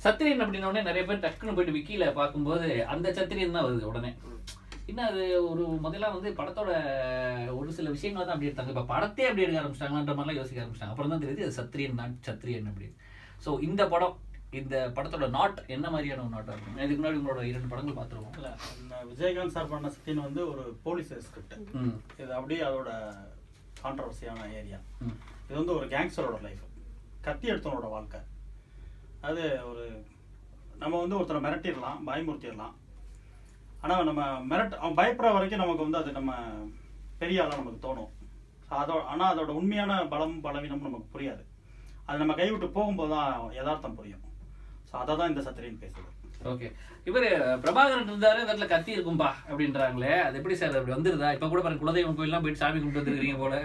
சத்திரியன் அப்படின்ன உடனே நிறைய பேர் டக்குன்னு போயிட்டு விக்கியில பார்க்கும்போது அந்த சத்திரியன் தான் வருது உடனே என்ன அது ஒரு முதல்ல வந்து படத்தோட ஒரு சில விஷயங்களை தான் அப்படி எடுத்தாங்க இப்போ படத்தையே அப்படி எடுக்க ஆரம்பிச்சிட்டாங்கன்ற மாதிரிலாம் யோசிக்க ஆரம்பிச்சிட்டாங்க அப்புறம் தான் தெரியுது அது சத்திரியன் நாட் சத்திரியன் அப்படின்னு ஸோ இந்த படம் இந்த படத்தோட நாட் என்ன மாதிரியான ஒரு நாட்டாக இருக்கும் இதுக்கு முன்னாடி உங்களோட இரண்டு படங்கள் பார்த்துருவோம் இல்ல இந்த விஜயகாந்த் சார் பண்ண சீன் வந்து ஒரு போலீஸ் ஸ்கிரிப்ட் ம் இது அப்படியே அதோட கான்ட்ரவர்சியான ஏரியா ம் இது வந்து ஒரு கேங்ஸ்டரோட லைஃப் கத்தி எடுத்தவனோட வாழ்க்கை அது ஒரு நம்ம வந்து ஒருத்தரை மிரட்டிடலாம் பயமுறுத்திடலாம் ஆனால் நம்ம மிரட் அவன் பயப்படுற வரைக்கும் நமக்கு வந்து அது நம்ம பெரிய ஆளாக நமக்கு தோணும் அதோட ஆனால் அதோட உண்மையான பலம் பலவீனம் நமக்கு புரியாது அது நம்ம கைவிட்டு போகும்போது தான் யதார்த்தம் புரியும் ஸோ அதை தான் இந்த சத்திரியன் பேசுது ஓகே இவரு பிரபாகரன் இருந்தாரு அந்த இடத்துல கத்தி இருக்கும்பா அப்படின்றாங்களே அது எப்படி சார் அப்படி வந்துருதா இப்ப கூட பாருங்க குலதெய்வம் கோயில்லாம் போயிட்டு சாமி கும்பிட்டு வந்துருக்கீங்க போல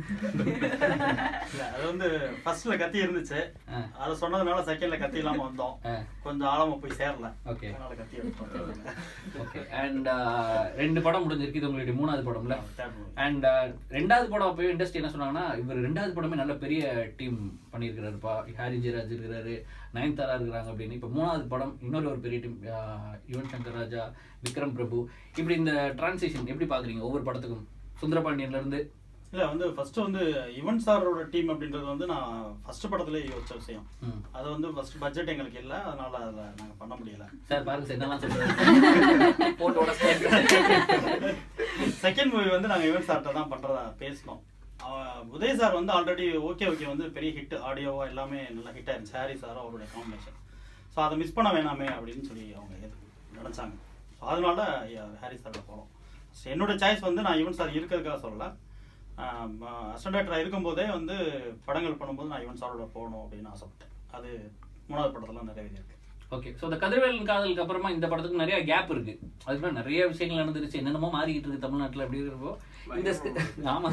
இல்ல அது வந்து ஃபர்ஸ்ட்ல கத்தி இருந்துச்சு ஆ. அதை சொன்னதுனால செகண்ட்ல கத்தி இல்லாம வந்தோம் ஆ. கொஞ்சம் ஆழமா போய் சேரல ஓகே அதனால கத்தி எடுத்தோம் ஓகே அண்ட் ரெண்டு படம் முடிஞ்சிருக்கு இது உங்களுடைய மூணாவது படம்ல Third movie. அண்ட் ரெண்டாவது படம் அப்போ இண்டஸ்ட்ரி என்ன சொன்னாங்கன்னா இவர் ரெண்டாவது படமே நல்ல பெரிய டீம் பண்ணியிருக்கிறாருப்பா ஹாரி ஜெயராஜ் இருக்கிறாரு நயன்தாரா இருக்கிறாங்க அப்படின்னு இப்போ மூணாவது படம் இன்னொரு ஒரு பெரிய டீம் யுவன் சங்கர் ராஜா விக்ரம் பிரபு இப்படி இந்த டிரான்சிஷன் எப்படி பாக்குறீங்க ஒவ்வொரு படத்துக்கும் சுந்தரபாண்டியன்ல இருந்து இல்ல வந்து ஃபர்ஸ்ட் வந்து யுவன் சாரோட டீம் அப்படின்றது வந்து நான் ஃபர்ஸ்ட் படத்துல யோசிச்ச விஷயம் ம். அது வந்து ஃபர்ஸ்ட் பட்ஜெட் எங்களுக்கு இல்ல அதனால அதுல நாங்க பண்ண முடியல சார் பாருங்க சார் என்னெல்லாம் சொல்றாரு போட்டு உடச்சு செகண்ட் மூவி வந்து நாங்க யுவன் சார்கிட்ட தான் பண்றதா பேசினோம் அவன் உதய் சார் வந்து ஆல்ரெடி ஓகே ஓகே வந்து பெரிய ஹிட் ஆடியோவா எல்லாமே நல்லா ஹிட் ஆயிருந்துச்சு ஹாரி சார் அவருடைய காம்பினேஷன் ஸோ அதை மிஸ் பண்ண வேணாமே அப்படின்னு சொல்லி அவங்க எது நினைச்சாங்க ஸோ அதனால ய- ஹாரி சாரோட போனோம் So என்னோட சாய்ஸ் வந்து நான் யுவன் சார் இருக்கிறதுக்காக சொல்லல அசிஸ்டன்ட் டேரக்டராக இருக்கும்போதே வந்து படங்கள் பண்ணும்போது நான் யுவன் சாரோட போகணும் அப்படின்னு ஆசைப்பட்டேன் அது மூணாவது படத்துல நிறைவேறியிருக்கு ஓகே ஸோ இந்த கதிர்வேலன் காதலுக்கு அப்புறமா இந்த படத்துக்கு நிறைய கேப் இருக்கு அதுக்கு நிறைய விஷயங்கள் நடந்துருச்சு என்னென்னமோ மாறிக்கிட்டு இருக்கு தமிழ்நாட்டுல அப்படி இருக்கிறப்போ இந்த sc- ஆமா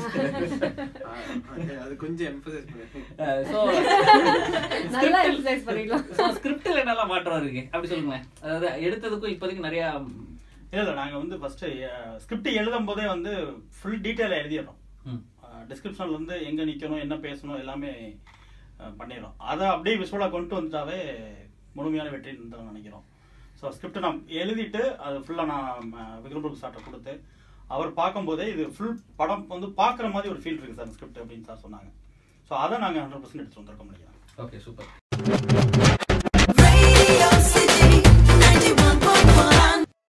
அது கொஞ்சம் எம்பசைஸ் பண்ணி ஸோ நல்லா எக்ஸசைஸ் பண்ணிக்கலாம் ஸோ ஸ்கிரிப்டில் என்னெல்லாம் மாற்றம் இருக்கு அப்படி சொல்லுங்களேன் அதாவது எடுத்ததுக்கும் இப்போதைக்கு நிறைய இல்ல இல்ல நாங்க வந்து ஃபர்ஸ்ட் ஸ்கிரிப்ட் எழுதும் போதே வந்து ஃபுல் டீட்டெயில எழுதிடுறோம் ம், டிஸ்கிரிப்ஷன்ல இருந்து எங்க நிக்கணும் என்ன பேசணும் எல்லாமே அஹ், பண்ணிடுறோம் அதை அப்படியே விஷுவலா கொண்டு வந்துட்டாவே முழுமையான வெற்றின்னு தான் நினைக்கிறோம் ஸோ ஸ்கிரிப்ட் நான் எழுதிட்டு அது ஃபுல்லா நான் விக்ரம்புக்கு சார்ட்ட கொடுத்து அவர் பார்க்கும்போதே இது ஃபுல் படம் வந்து பார்க்குற மாதிரி ஒரு ஃபீல் இருக்கு சார் ஸ்கிரிப்ட் அப்படின்னு சார் சொன்னாங்க ஸோ அதை நாங்கள் ஹண்ட்ரட் பர்சன்ட் எடுத்துட்டு வந்திருக்கோம் நினைக்கிறேன் ஓகே சூப்பர்